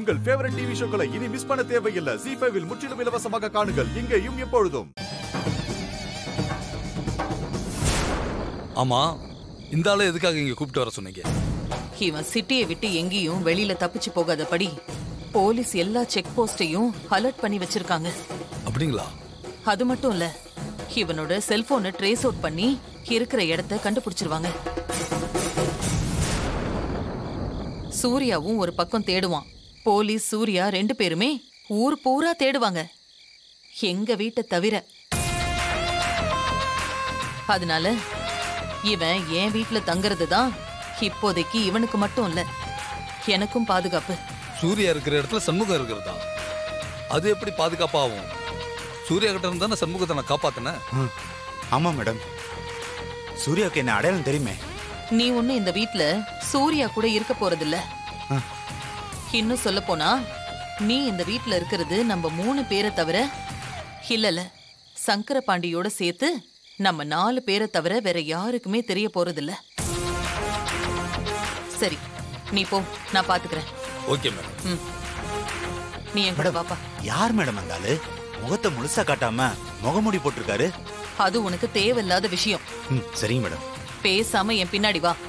உங்கள் favourite TV ஷோக்களை இனி miss பண்ண தேவையில்லை ஜி ஃபைவில் முற்றிலும் இலவசமாக காணுங்கள் இங்கேயும் எப்பொழுதும் ஆமா இந்த ஆளை எதுக்காக இங்க கூப்பிட்டு வர சொன்னீங்க இவன் சிட்டியை விட்டு எங்கேயும் வெளியில தப்பிச்சு போகாதபடி போலீஸ் எல்லா செக் போஸ்டையும் அலர்ட் பண்ணி வச்சிருக்காங்க அப்படிங்களா அது மட்டும் இல்ல இவனோட செல்போனை ட்ரேஸ் அவுட் பண்ணி இருக்கிற இடத்த கண்டுபிடிச்சிருவாங்க சூர்யாவும் ஒரு பக்கம் தேடுவான் போலீஸ் சூர்யா ரெண்டு பேருமே ஊர் பூரா தேடுவாங்க எங்க வீட்டை தவிர அதனால இவன் என் வீட்டுல தங்குறது தான் இப்போதைக்கு இவனுக்கு மட்டும் இல்ல எனக்கும் பாதுகாப்பு சூர்யா இருக்கிற இடத்துல சண்முகம் இருக்கிறதா அது எப்படி பாதுகாப்பாகும் சூர்யா கிட்ட இருந்தா நான் சண்முகத்தை நான் காப்பாத்தினேன் ம், ஆமா மேடம் சூர்யாவுக்கு என்ன அடையாளம் தெரியுமே நீ ஒண்ணு இந்த வீட்ல சூர்யா கூட இருக்க போறதில்ல ஆ. இன்னும் சொல்ல போனா நீ இந்த வீட்ல இருக்கிறது நம்ம மூணு பேரை தவிர இல்லல சங்கர பாண்டியோட சேர்த்து நம்ம நாலு பேரை தவிர வேற யாருக்குமே தெரிய போறதில்ல சரி நீ போ நான் பாத்துக்கிறேன் ஓகே மேடம் ம் நீ என் கூட பாப்பா யார் மேடம் அந்த ஆளு முகத்தை முழுசா காட்டாம முகமூடி போட்டிருக்காரு அது உனக்கு தேவையில்லாத விஷயம் ம் சரிங்க மேடம் பேசாம என் பின்னாடி வா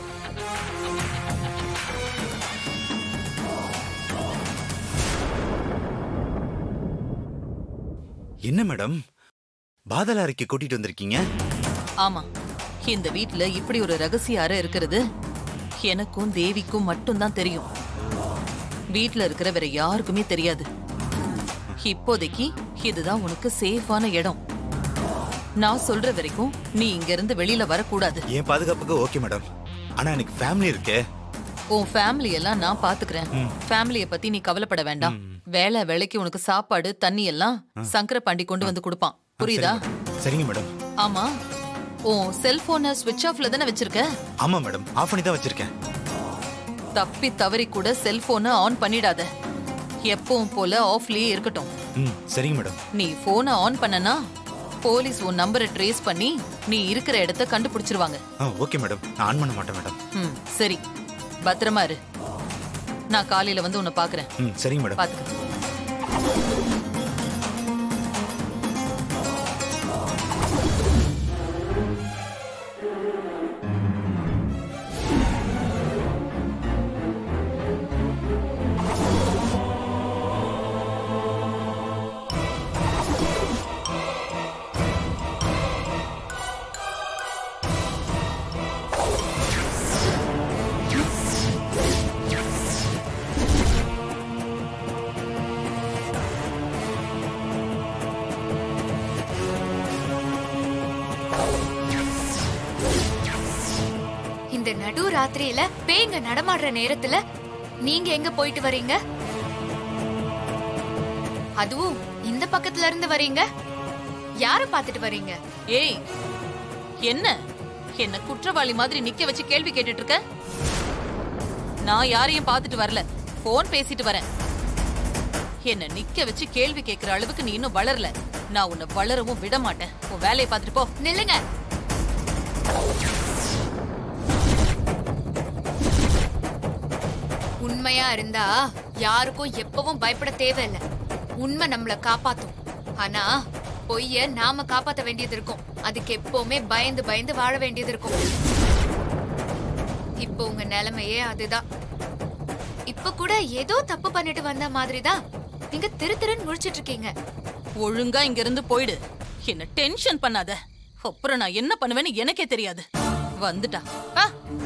என்ன மேடம் பாதல அறைக்கு கூட்டிட்டு வந்திருக்கீங்க ஆமா இந்த வீட்ல இப்படி ஒரு ரகசிய அறை இருக்கிறது எனக்கும் தேவிக்கும் மட்டும்தான் தெரியும் வீட்ல இருக்கிற வேற யாருக்குமே தெரியாது இப்போதைக்கு இதுதான் உனக்கு சேஃபான இடம் நான் சொல்ற வரைக்கும் நீ இங்க இருந்து வெளியில வரக்கூடாது என் பாதுகாப்புக்கு ஓகே மேடம் ஆனா எனக்கு ஃபேமிலி இருக்கே உன் ஃபேமிலி எல்லாம் நான் பாத்துக்கிறேன் ஃபேமிலிய பத்தி நீ கவலைப்பட வேண்டாம் வேலை வேலைக்கு உனக்கு சாப்பாடு தண்ணி எல்லாம் சங்கர பாண்டி கொண்டு வந்து கொடுப்பான் புரியுதா சரிங்க மேடம் ஆமா உன் செல்போனை ஸ்விட்ச் ஆஃப்ல தானே வச்சிருக்க ஆமா மேடம் ஆஃப் பண்ணி தான் வச்சிருக்கேன் தப்பி தவறி கூட செல்போனை ஆன் பண்ணிடாத எப்பவும் போல ஆஃப்லயே இருக்கட்டும் ம் சரிங்க மேடம் நீ போனை ஆன் பண்ணனா போலீஸ் உன் நம்பரை ட்ரேஸ் பண்ணி நீ இருக்கிற இடத்த கண்டுபிடிச்சிருவாங்க ஆ ஓகே மேடம் நான் ஆன் பண்ண மாட்டேன் மேடம் ம் சரி பத்திரமா இரு நான் காலையில வந்து உன்னை பாக்குறேன் ம் சரிங்க மேடம் பாத்துக்க இந்த நடு ராத்திரியில பேய்ங்க நடமாடுற நேரத்துல நீங்க எங்க போயிட்டு வரீங்க அதுவும் இந்த பக்கத்துல இருந்து வரீங்க யார பாத்துட்டு வரீங்க ஏய் என்ன என்ன குற்றவாளி மாதிரி நிக்க வச்சு கேள்வி கேட்டுட்டு இருக்க நான் யாரையும் பார்த்துட்டு வரல போன் பேசிட்டு வரேன் என்ன நிக்க வச்சு கேள்வி கேட்கிற அளவுக்கு நீ இன்னும் வளரல நான் உன்னை வளரவும் விட மாட்டேன் உன் வேலையை பார்த்துட்டு போ நில்லுங்க உண்மையா இருந்தா யாருக்கும் எப்பவும் பயப்பட தேவையில்ல உண்மை நம்மள காப்பாத்தும் ஆனா பொய்ய நாம காப்பாத்த வேண்டியது இருக்கும் அதுக்கு எப்பவுமே பயந்து பயந்து வாழ வேண்டியது இருக்கும் இப்போ உங்க நிலைமையே அதுதான் இப்ப கூட ஏதோ தப்பு பண்ணிட்டு வந்த மாதிரிதான் நீங்க திரு திருன்னு முழிச்சிட்டு இருக்கீங்க ஒழுங்கா இங்க இருந்து போயிடு என்ன டென்ஷன் பண்ணாத அப்புறம் நான் என்ன பண்ணுவேன்னு எனக்கே தெரியாது வந்துட்டா ஆ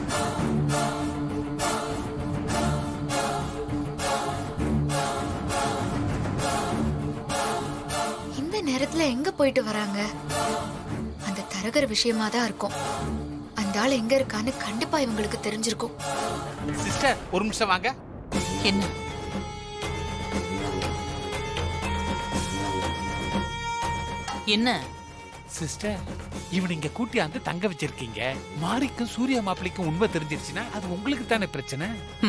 இந்த நேரத்துல எங்க போயிட்டு வராங்க அந்த தரகர் விஷயமா தான் இருக்கும் அந்த ஆள் எங்க இருக்கான்னு கண்டிப்பா இவங்களுக்கு தெரிஞ்சிருக்கும் சிஸ்டர் ஒரு நிமிஷம் வாங்க என்ன என்ன சிஸ்டர் இவனை இங்க கூட்டியாந்து தங்க வச்சிருக்கீங்க மாரிக்கும் சூர்யா மாப்பிளைக்கும் உண்மை தெரிஞ்சிருச்சுன்னா அது உங்களுக்கு தானே பிரச்சனை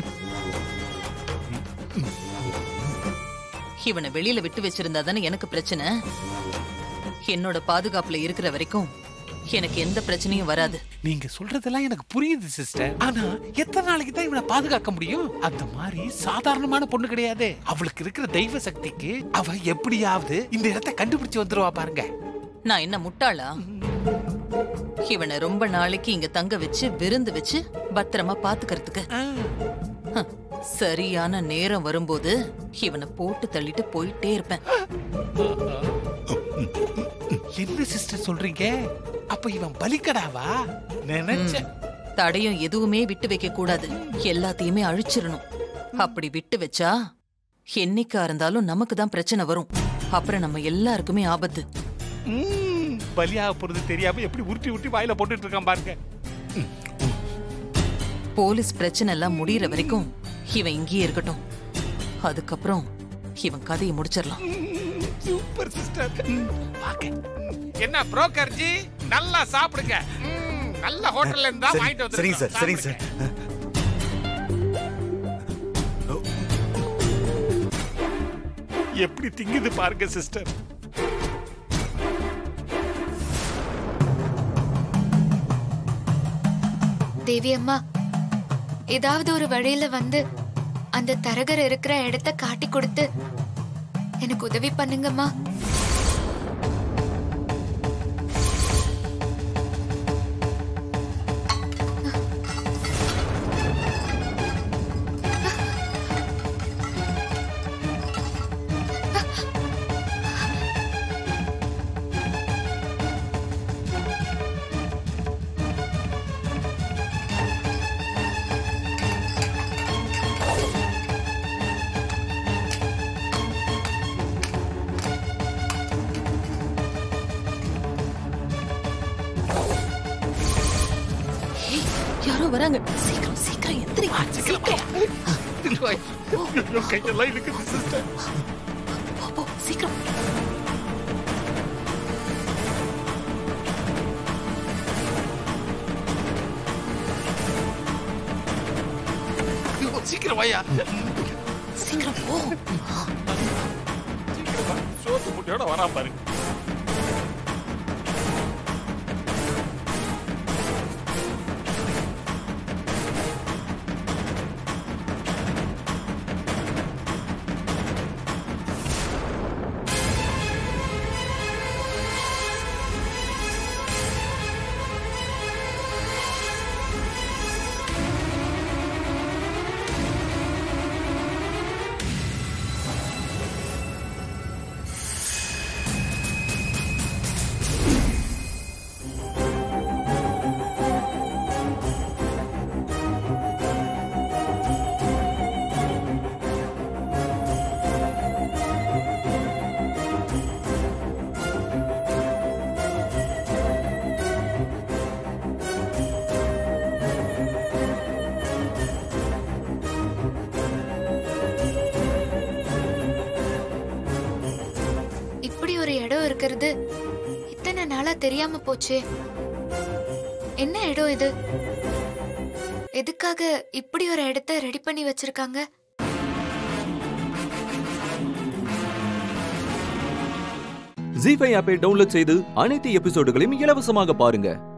இவனை வெளியில விட்டு வச்சிருந்தா தானே எனக்கு பிரச்சனை என்னோட பாதுகாப்புல இருக்கிற வரைக்கும் எனக்கு எந்த பிரச்சனையும் வராது நீங்க சொல்றதெல்லாம் எனக்கு புரியுது சிஸ்டர் ஆனா எத்தனை நாளைக்கு தான் இவனை பாதுகாக்க முடியும் அந்த மாதிரி சாதாரணமான பொண்ணு கிடையாது அவளுக்கு இருக்கிற தெய்வ சக்திக்கு அவ எப்படியாவது இந்த இடத்தை கண்டுபிடிச்சு வந்துருவா பாருங்க நான் என்ன முட்டாளா இவனை ரொம்ப நாளைக்கு இங்க தங்க வச்சு விருந்து வச்சு பத்திரமா பாத்துக்கிறதுக்கு ஆ, ஹம், சரியான நேரம் வரும்போது இவனை போட்டு தள்ளிட்டு போயிட்டே இருப்பேன் என்ன சிஸ்டர் சொல்றீங்க அப்ப இவன் பலிக்கடாவா நினைச்சேன் தடையும் எதுவுமே விட்டு வைக்க கூடாது எல்லாத்தையுமே அழிச்சிடணும் அப்படி விட்டு வச்சா என்னைக்கா இருந்தாலும் நமக்கு தான் பிரச்சனை வரும் அப்புறம் நம்ம எல்லாருக்குமே ஆபத்து ம், பலியாக போறது தெரியாம எப்படி உருட்டி உருட்டி வாயில போட்டுட்டு இருக்கான் பாருங்க போலீஸ் பிரச்சனை எல்லாம் முடியற வரைக்கும் இவன் இங்கேயே இருக்கட்டும் அதுக்கப்புறம் இவன் கதையை முடிச்சிடலாம் சூப்பர் சிஸ்டர் வாங்க என்ன புரோக்கர் ஜி நல்லா சாப்பிடுங்க ம், நல்ல ஹோட்டல்ல இருந்தா சரி, வாங்கிட்டு வந்து சரிங்க சார் சரிங்க சார் எப்படி திங்குது பாருங்க சிஸ்டர் தேவி அம்மா ஏதாவது ஒரு வழியில வந்து அந்த தரகர் இருக்கிற இடத்த காட்டி கொடுத்து எனக்கு உதவி பண்ணுங்கம்மா ஏய், யாரோ வராங்க சீக்கிரம் சீக்கிரம் எந்திரி சீக்கிரம் கையெல்லாம் இருக்குது சிஸ்டர் போ, போ, சீக்கிரம் சீக்கிரம் வாயா சீக்கிரம் போ சோத்து முட்டையோட வரா பாருங்க இப்படி ஒரு இடம் இருக்கிறது இத்தனை நாளா தெரியாம போச்சே என்ன இடம் இது எதுக்காக இப்படி ஒரு இடத்த ரெடி பண்ணி வச்சிருக்காங்க ஜி ஃபைவ் ஆப்பை டவுன்லோட் செய்து அனைத்து எபிசோடுகளையும் இலவசமாக பாருங்க